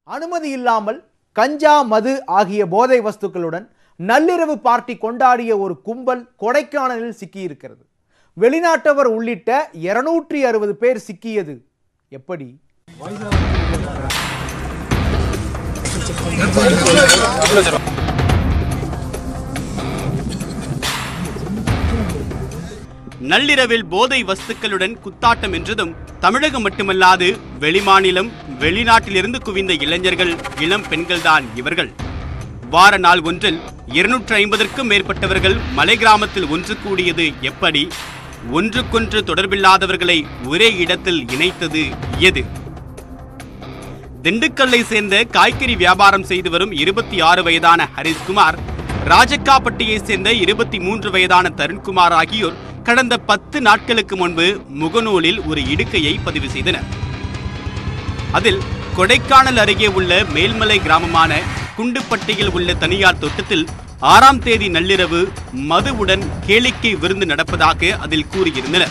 அனுமதி இல்லாமல் கஞ்சா மது ஆகிய போதை வஸ்துக்களுடன் நள்ளிரவு பார்ட்டி கொண்டாடிய ஒரு கும்பல் கொடைக்கானலில் சிக்கியிருக்கிறது வெளிநாட்டவர் உள்ளிட்ட இருநூற்றி அறுபது பேர் சிக்கியது எப்படி நள்ளிரவில் போதை வஸ்துக்களுடன் குத்தாட்டம் என்றதும் தமிழகம் மட்டுமல்லாது வெளிமாநிலம் வெளிநாட்டிலிருந்து குவிந்த இளைஞர்கள் இளம் பெண்கள்தான் இவர்கள் வார நாள் ஒன்றில் இருநூற்று ஐம்பதற்கும் மேற்பட்டவர்கள் மலை கிராமத்தில் ஒன்று கூடியது எப்படி ஒன்றுக்கொன்று தொடர்பில்லாதவர்களை ஒரே இடத்தில் இணைத்தது எது திண்டுக்கல்லை சேர்ந்த காய்கறி வியாபாரம் செய்து வரும் இருபத்தி ஆறு வயதான ஹரிஸ்குமார் ராஜக்காப்பட்டியை சேர்ந்த இருபத்தி மூன்று வயதான தருண்குமார் ஆகியோர் கடந்த பத்து நாட்களுக்கு முன்பு முகநூலில் ஒரு இடுக்கையை பதிவு செய்தனர் அதில் கொடைக்கானல் அருகே உள்ள மேல்மலை கிராமமான குண்டுப்பட்டியில் உள்ள தனியார் தோட்டத்தில் ஆறாம் தேதி நள்ளிரவு மதுவுடன் கேளிக்கை விருந்து நடப்பதாக அதில் கூறியிருந்தனர்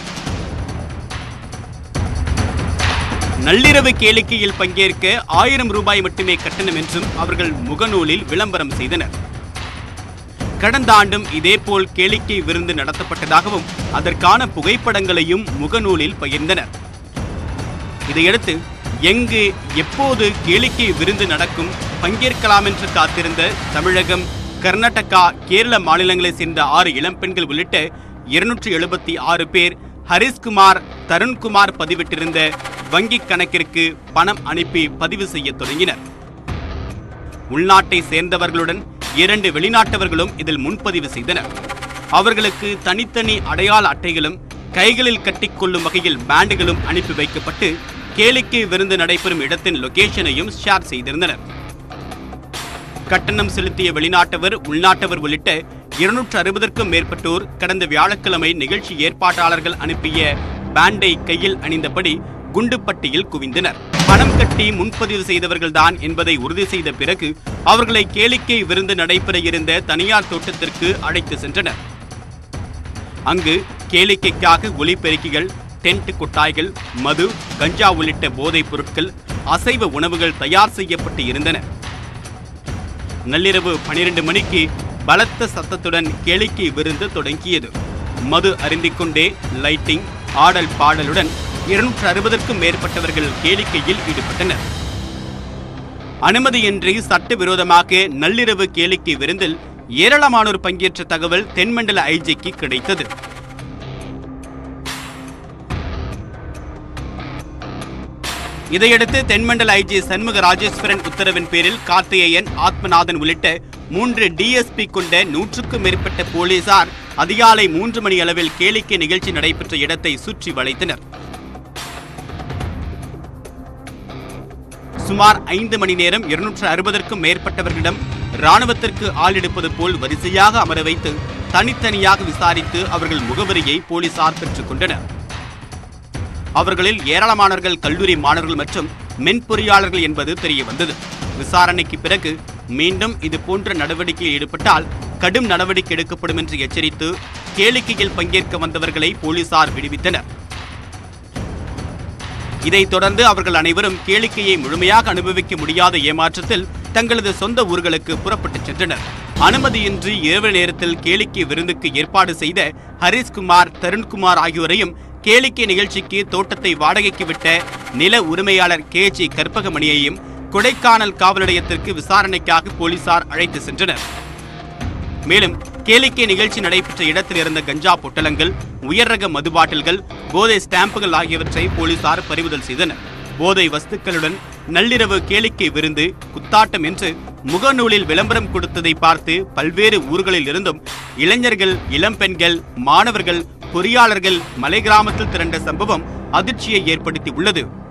நள்ளிரவு கேளிக்கையில் பங்கேற்க ஆயிரம் ரூபாய் மட்டுமே கட்டணம் என்றும் அவர்கள் முகநூலில் விளம்பரம் செய்தனர் கடந்த ஆண்டும் இதேபோல் கேளிக்கை விருந்து நடத்தப்பட்டதாகவும் அதற்கான புகைப்படங்களையும் முகநூலில் பகிர்ந்தனர் இதையடுத்து எங்கு எப்போது கேளிக்கை விருந்து நடக்கும் பங்கேற்கலாம் என்று காத்திருந்த தமிழகம் கர்நாடகா கேரள மாநிலங்களைச் சேர்ந்த ஆறு இளம்பெண்கள் உள்ளிட்ட இருநூற்றி எழுபத்தி ஆறு பேர் ஹரிஸ்குமார் தருண்குமார் பதிவிட்டிருந்த வங்கிக் கணக்கிற்கு பணம் அனுப்பி பதிவு செய்ய தொடங்கினர் உள்நாட்டை சேர்ந்தவர்களுடன் இரண்டு வெளிநாட்டவர்களும் இதில் முன்பதிவு செய்தனர் அவர்களுக்கு தனித்தனி அடையாள அட்டைகளும் கைகளில் கட்டிக்கொள்ளும் வகையில் பேண்டுகளும் அனுப்பி வைக்கப்பட்டு கேளிக்கை விருந்து நடைபெறும் இடத்தின் லொகேஷனையும் ஷேர் செய்திருந்தனர் கட்டணம் செலுத்திய வெளிநாட்டவர் உள்நாட்டவர் உள்ளிட்ட இருநூற்று அறுபதற்கும் மேற்பட்டோர் கடந்த வியாழக்கிழமை நிகழ்ச்சி ஏற்பாட்டாளர்கள் அனுப்பிய பேண்டை கையில் அணிந்தபடி குண்டுப்பட்டியில் குவிந்தனர் பணம் கட்டி முன்பதிவு செய்தவர்கள்தான் என்பதை உறுதி செய்த பிறகு அவர்களை கேளிக்கை விருந்து நடைபெற இருந்த தனியார் தோட்டத்திற்கு அழைத்து சென்றனர் அங்கு கேளிக்கைக்காக ஒலிபெருக்கிகள் டென்ட் கொட்டாய்கள் மது கஞ்சா உள்ளிட்ட போதைப் பொருட்கள் அசைவ உணவுகள் தயார் செய்யப்பட்டு இருந்தன நள்ளிரவு பனிரெண்டு மணிக்கு பலத்த சத்தத்துடன் கேளிக்கை விருந்து தொடங்கியது மது அருந்திக்கொண்டே லைட்டிங் ஆடல் பாடலுடன் இருநூற்று அறுபதற்கும் மேற்பட்டவர்கள் கேளிக்கையில் ஈடுபட்டனர் அனுமதியின்றி சட்டவிரோதமாக நள்ளிரவு கேளிக்கை விருந்தில் ஏராளமானோர் பங்கேற்ற தகவல் தென்மண்டல ஐஜிக்கு கிடைத்தது இதையடுத்து தென்மண்டல ஐஜி சண்முக ராஜேஸ்வரன் உத்தரவின் பேரில் கார்த்திகேயன் ஆத்மநாதன் உள்ளிட்ட மூன்று டிஎஸ்பி கொண்ட நூற்றுக்கும் மேற்பட்ட போலீசார் அதிகாலை மூன்று மணி அளவில் கேளிக்கை நிகழ்ச்சி நடைபெற்ற இடத்தை சுற்றி வளைத்தனர் சுமார் ஐந்து மணி நேரம் இருநூற்று அறுபதற்கும் மேற்பட்டவர்களிடம் ராணுவத்திற்கு ஆள் எடுப்பது போல் வரிசையாக அமர வைத்து தனித்தனியாக விசாரித்து அவர்கள் முகவரியை போலீசார் பெற்றுக் கொண்டனர் அவர்களில் ஏராளமானவர்கள் கல்லூரி மாணவர்கள் மற்றும் மென்பொறியாளர்கள் என்பது தெரிய வந்தது விசாரணைக்கு பிறகு மீண்டும் இது போன்ற நடவடிக்கையில் ஈடுபட்டால் கடும் நடவடிக்கை எடுக்கப்படும் என்று எச்சரித்து கேளிக்கையில் பங்கேற்க வந்தவர்களை போலீசார் விடுவித்தனர் இதைத் தொடர்ந்து அவர்கள் அனைவரும் கேளிக்கையை முழுமையாக அனுபவிக்க முடியாத ஏமாற்றத்தில் தங்களது சொந்த ஊர்களுக்கு புறப்பட்டுச் சென்றனர் அனுமதியின்றி இரவு நேரத்தில் கேளிக்கை விருந்துக்கு ஏற்பாடு செய்த ஹரிஸ்குமார் தருண்குமார் ஆகியோரையும் கேளிக்கை நிகழ்ச்சிக்கு தோட்டத்தை வாடகைக்கு விட்ட நில உரிமையாளர் கே ஜி கற்பகமணியையும் கொடைக்கானல் காவல் நிலையத்திற்கு விசாரணைக்காக போலீசார் அழைத்து சென்றனர் மேலும் கேளிக்கை நிகழ்ச்சி நடைபெற்ற இடத்தில் இருந்த கஞ்சா பொட்டலங்கள் உயர் ரக மது பாட்டில்கள் போதை ஸ்டாம்புகள் ஆகியவற்றை போலீசார் பறிமுதல் செய்தனர் போதை வஸ்துக்களுடன் நள்ளிரவு கேளிக்கை விருந்து குத்தாட்டம் என்று முகநூலில் விளம்பரம் கொடுத்ததை பார்த்து பல்வேறு ஊர்களில் இருந்தும் இளைஞர்கள் இளம்பெண்கள் மாணவர்கள் பொறியாளர்கள் மலை கிராமத்தில் திரண்ட சம்பவம் அதிர்ச்சியை ஏற்படுத்தி உள்ளது